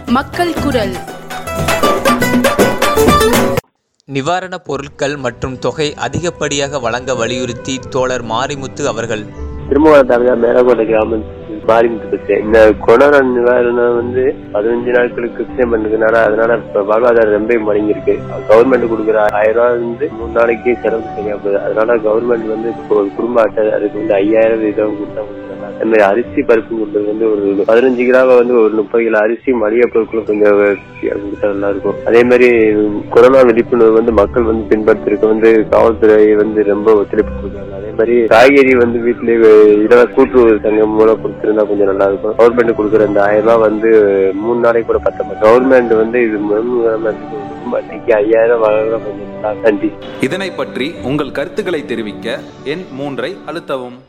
மக்கள் குரல் நிவாரணப் பொருட்கள் மற்றும் தொகை அதிகப்படியாக வழங்க வலியுறுத்தி தோழர் மாரிமுத்து அவர்கள் திருமணம் தாலுகா மேலகோட்டை கிராமம் மாறிமுத்து பேசுறேன் இந்த கொரோனா நிவாரணம் வந்து பதினஞ்சு நாட்களுக்கு எக்ஸ்டெண்ட் பண்ணிருக்கனால அதனால இப்ப வாழ்வாதாரம் ரொம்ப மடங்கிருக்கு கவர்மெண்ட் கொடுக்குற ஆயிரம் ரூபாய் வந்து மூணு நாளைக்கு செலவு சரியா போகுது அதனால கவர்மெண்ட் வந்து இப்போ ஒரு குடும்ப அட்டை அதுக்கு வந்து ஐயாயிரம் வீதம் கொடுத்தா கொஞ்சம் நல்லா இருக்கும். அதே மாதிரி அரிசி பருப்பு கொடுத்தது வந்து ஒரு பதினஞ்சு கிலோ வந்து ஒரு முப்பது கிலோ அரிசி மளிகை பொருட்களும் கொஞ்சம் கொடுத்தா நல்லா இருக்கும் அதே மாதிரி கொரோனா விழிப்புணர்வு வந்து மக்கள் வந்து பின்பற்றுறதுக்கு வந்து காவல்துறை வந்து ரொம்ப ஒத்துழைப்பு கொடுக்குறாங்க அதே மாதிரி காய்கறி வந்து வீட்டிலேயே இலவச கூட்டுறவு சங்கம் மூலம் கொடுத்திருந்தா கொஞ்சம் நல்லா இருக்கும் கவர்மெண்ட் கொடுக்குற இந்த ஆயிரம் ரூபாய் வந்து மூணு நாளைக்கு கூட பத்த மாட்டோம் கவர்மெண்ட் வந்து இது முதன்மைக்கு அன்னைக்கு ஐயாயிரம் வழங்க கொஞ்சம் நல்லா நன்றி இதனை பற்றி உங்கள் கருத்துக்களை தெரிவிக்க எண் மூன்றை அழுத்தவும்